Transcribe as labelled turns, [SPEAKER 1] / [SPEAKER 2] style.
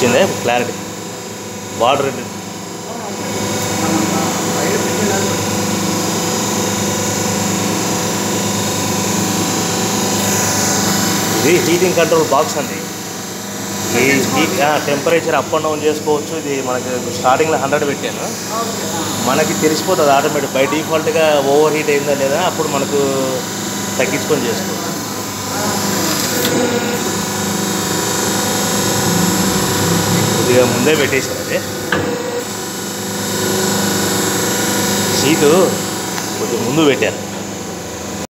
[SPEAKER 1] వచ్చిందే clarity water ఇది heating control box అండి ఈ heat temperature up and down చేసుకోవచ్చు ఇది మనకి స్టార్టింగ్లో హండ్రెడ్ పెట్టాను మనకి తెలిసిపోతుంది ఆటోమేటిక్ బై డిఫాల్ట్గా ఓవర్ హీట్ అయిందా లేదా అప్పుడు మనకు తగ్గించుకొని చేసుకోవచ్చు కొద్దిగా ముందే పెట్టేశారు అది సీటు కొద్దిగా ముందు పెట్టారు